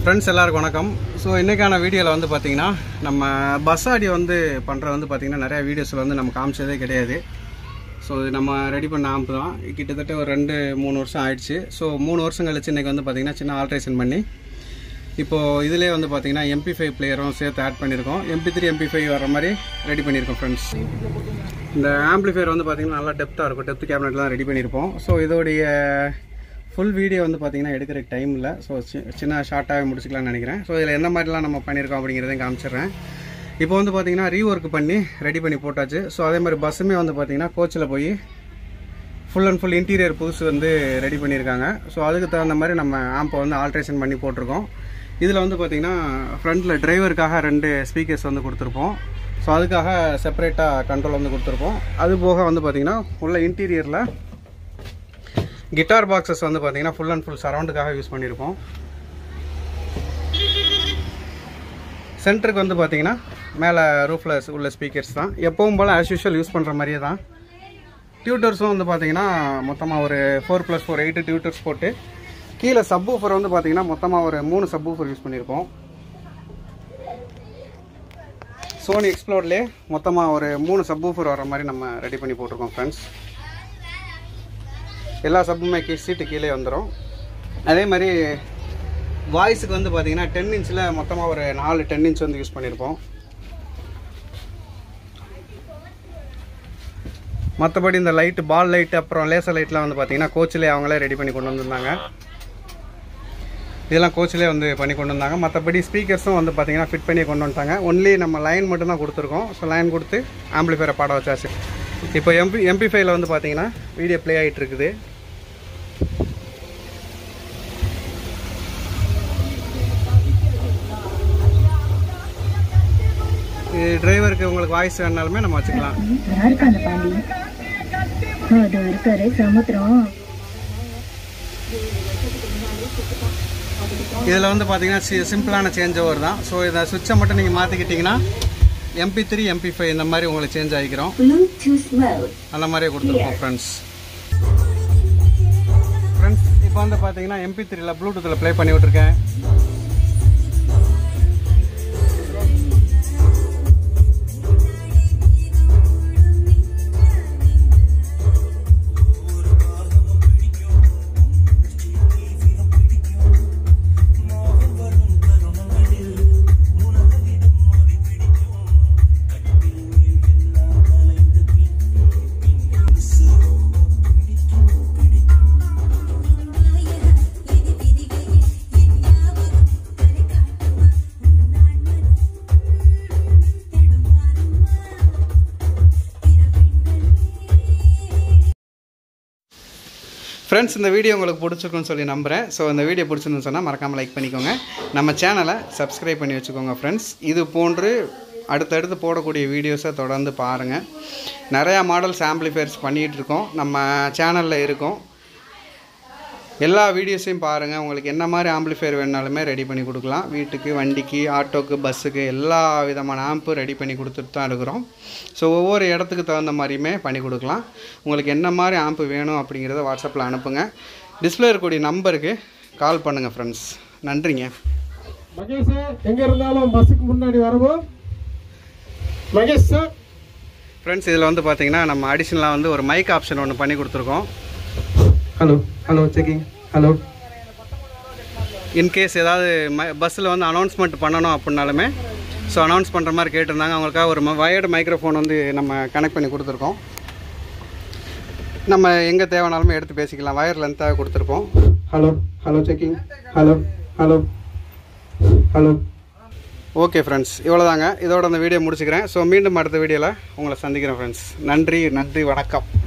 friends எல்லாருக்கும் வணக்கம் so இன்றைக்கான வீடியோவில் வந்து பார்த்தீங்கன்னா நம்ம பஸ் ஆடியோ வந்து பண்ணுறது வந்து பார்த்தீங்கன்னா நிறையா வீடியோஸில் வந்து நம்ம காமிச்சதே கிடையாது ஸோ இது நம்ம ரெடி பண்ண ஆம்ப் தான் கிட்டத்தட்ட ஒரு ரெண்டு மூணு வருஷம் ஆயிடுச்சு ஸோ மூணு வருஷம் கழிச்சு இன்றைக்கி வந்து பார்த்தீங்கன்னா சின்ன ஆல்ட்ரேஷன் பண்ணி இப்போது இதிலே வந்து பார்த்தீங்கன்னா எம்பி ஃபைவ் பிளேயரும் சேர்த்து ஆட் பண்ணியிருக்கோம் எம்பி த்ரீ எம்பி ஃபைவ் வர மாதிரி ரெடி பண்ணியிருக்கோம் ஃப்ரெண்ட்ஸ் இந்த ஆம்பிளிஃபையர் வந்து பார்த்தீங்கன்னா நல்லா டெப்த்தாக இருக்கும் டெப்த் கேபினெட்லாம் ரெடி பண்ணியிருப்போம் ஸோ இதோடைய ஃபுல் வீடியோ வந்து பார்த்தீங்கன்னா எடுக்கிறதுக்கு டைம் இல்லை ஸோ சின்ன ஷார்ட்டாகவே முடிச்சுக்கலாம்னு நினைக்கிறேன் ஸோ இதில் என்ன மாதிரிலாம் நம்ம பண்ணியிருக்கோம் அப்படிங்கிறதையும் காமிச்சிடுறேன் இப்போ வந்து பார்த்தீங்கன்னா ரீஒர்க் பண்ணி ரெடி பண்ணி போட்டாச்சு ஸோ அதே மாதிரி பஸ்ஸுமே வந்து பார்த்தீங்கன்னா கோச்சில் போய் ஃபுல் அண்ட் ஃபுல் இன்டீரியர் புதுசு வந்து ரெடி பண்ணியிருக்காங்க ஸோ அதுக்கு தகுந்த மாதிரி நம்ம ஆம்பை வந்து ஆல்ட்ரேஷன் பண்ணி போட்டிருக்கோம் இதில் வந்து பார்த்தீங்கன்னா ஃப்ரண்ட்டில் டிரைவருக்காக ரெண்டு ஸ்பீக்கர்ஸ் வந்து கொடுத்துருப்போம் ஸோ அதுக்காக செப்பரேட்டாக கண்ட்ரோல் வந்து கொடுத்துருப்போம் அது போக வந்து பார்த்தீங்கன்னா உள்ள இன்டீரியரில் கிட்டார் பாக்ஸஸ் வந்து பார்த்தீங்கன்னா ஃபுல் அண்ட் ஃபுல் சரௌண்டுக்காக யூஸ் பண்ணியிருப்போம் சென்டருக்கு வந்து பார்த்தீங்கன்னா மேலே ரூஃபில் உள்ள ஸ்பீக்கர்ஸ் தான் எப்பவும் போல் ஆஸ் யூஷுவல் யூஸ் பண்ணுற மாதிரியே தான் டியூட்டர்ஸும் வந்து பார்த்தீங்கன்னா மொத்தமாக ஒரு four plus four eight tweeters போட்டு கீழே சப் ஊஃபர் வந்து பார்த்தீங்கன்னா மொத்தமாக ஒரு மூணு சப் ஊஃபர் யூஸ் பண்ணியிருப்போம் சோனி எக்ஸ்ப்ளோர்லேயே மொத்தமாக ஒரு மூணு சப் ஊஃபர் வர மாதிரி நம்ம ரெடி பண்ணி போட்டிருக்கோம் ஃப்ரெண்ட்ஸ் எல்லா சப்புமே கீ சீட்டு கீழே வந்துடும் அதே மாதிரி வாய்ஸுக்கு வந்து பார்த்தீங்கன்னா டென் இன்ச்சில் மொத்தமாக ஒரு நாலு டென் இன்ச் வந்து யூஸ் பண்ணியிருப்போம் மற்றபடி இந்த லைட்டு பால் லைட் அப்புறம் லேசர் லைட்லாம் வந்து பார்த்தீங்கன்னா கோச்சிலே அவங்களே ரெடி பண்ணி கொண்டு வந்திருந்தாங்க இதெல்லாம் கோச்சிலே வந்து பண்ணி கொண்டு வந்தாங்க மற்றபடி ஸ்பீக்கர்ஸும் வந்து பார்த்தீங்கன்னா ஃபிட் பண்ணி கொண்டு வந்துட்டாங்க ஒன்லி நம்ம லைன் மட்டும் தான் கொடுத்துருக்கோம் ஸோ லைன் கொடுத்து ஆம்பிளிஃபையரை பாட வச்சாச்சு இப்போ எம்பி எம்பி ஃபைவ்ல வந்து பார்த்தீங்கன்னா வீடியோ ப்ளே ஆகிட்டு இருக்குது இது டிரைவருக்கு உங்களுக்கு வாய்ஸ் வேணாலுமே நம்ம வச்சுக்கலாம் யாருக்கு அந்த பாண்டி அது இருக்காரு சமுத்திரம் இதில் வந்து பார்த்தீங்கன்னா சி சிம்பிளான சேஞ்ச் ஓவர் தான் ஸோ இதை சுவிட்சை மட்டும் நீங்கள் மாற்றிக்கிட்டிங்கன்னா எம்பி த்ரீ எம்பி ஃபைவ் இந்த மாதிரி உங்களுக்கு சேஞ்ச் ஆகிக்கிறோம் ப்ளூடூத் மோட் அந்த மாதிரியே கொடுத்துருக்கோம் ஃப்ரெண்ட்ஸ் ஃப்ரெண்ட்ஸ் இப்போ வந்து பார்த்தீங்கன்னா எம்பி த்ரீல ப்ளூடூத்தில் ப்ளே பண்ணி விட்ருக்கேன் ஃப்ரெண்ட்ஸ் இந்த வீடியோ உங்களுக்கு பிடிச்சிருக்குன்னு சொல்லி நம்புகிறேன் ஸோ இந்த வீடியோ பிடிச்சிருந்துன்னு சொன்னால் மறக்காமல் லைக் பண்ணிக்கோங்க நம்ம சேனலை சப்ஸ்கிரைப் பண்ணி வச்சுக்கோங்க ஃப்ரெண்ட்ஸ் இது போன்று அடுத்தடுத்து போடக்கூடிய வீடியோஸை தொடர்ந்து பாருங்கள் நிறையா மாடல்ஸ் ஆம்பிளிஃபையர்ஸ் பண்ணிகிட்டு இருக்கோம் நம்ம சேனலில் இருக்கோம் எல்லா வீடியோஸையும் பாருங்கள் உங்களுக்கு என்ன மாதிரி ஆம்பிளிஃபையர் வேணாலுமே ரெடி பண்ணி கொடுக்கலாம் வீட்டுக்கு வண்டிக்கு ஆட்டோக்கு பஸ்ஸுக்கு எல்லா விதமான ஆம்பு ரெடி பண்ணி கொடுத்துட்டு தான் இருக்கிறோம் ஸோ ஒவ்வொரு இடத்துக்கு தகுந்த மாதிரியுமே பண்ணி கொடுக்கலாம் உங்களுக்கு என்ன மாதிரி ஆம்பு வேணும் அப்படிங்கிறத வாட்ஸ்அப்பில் அனுப்புங்க டிஸ்பிளே இருக்கக்கூடிய நம்பருக்கு கால் பண்ணுங்கள் ஃப்ரெண்ட்ஸ் நன்றிங்க மகேஷ் எங்க இருந்தாலும் பஸ்ஸுக்கு முன்னாடி வரவும் மகேஷ் சார் ஃப்ரெண்ட்ஸ் இதில் வந்து பார்த்தீங்கன்னா நம்ம அடிஷ்னலாக வந்து ஒரு மைக் ஆப்ஷன் ஒன்று பண்ணி கொடுத்துருக்கோம் hello hello checking hello in case ஏதாவது மை பஸ்ஸில் வந்து அனௌன்ஸ்மெண்ட் பண்ணணும் அப்படின்னாலுமே ஸோ அனௌன்ஸ் பண்ணுற மாதிரி கேட்டிருந்தாங்க அவங்களுக்காக ஒரு வயர்டு மைக்ரோஃபோன் வந்து நம்ம கனெக்ட் பண்ணி கொடுத்துருக்கோம் நம்ம எங்கே தேவைனாலுமே எடுத்து பேசிக்கலாம் வயர் லென்த்தாக கொடுத்துருப்போம் hello hello checking hello hello hello okay friends இவ்வளோதாங்க இதோட அந்த வீடியோ முடிச்சுக்கிறேன் ஸோ மீண்டும் அடுத்த வீடியோவில் உங்களை சந்திக்கிறேன் ஃப்ரெண்ட்ஸ் நன்றி நன்றி வணக்கம்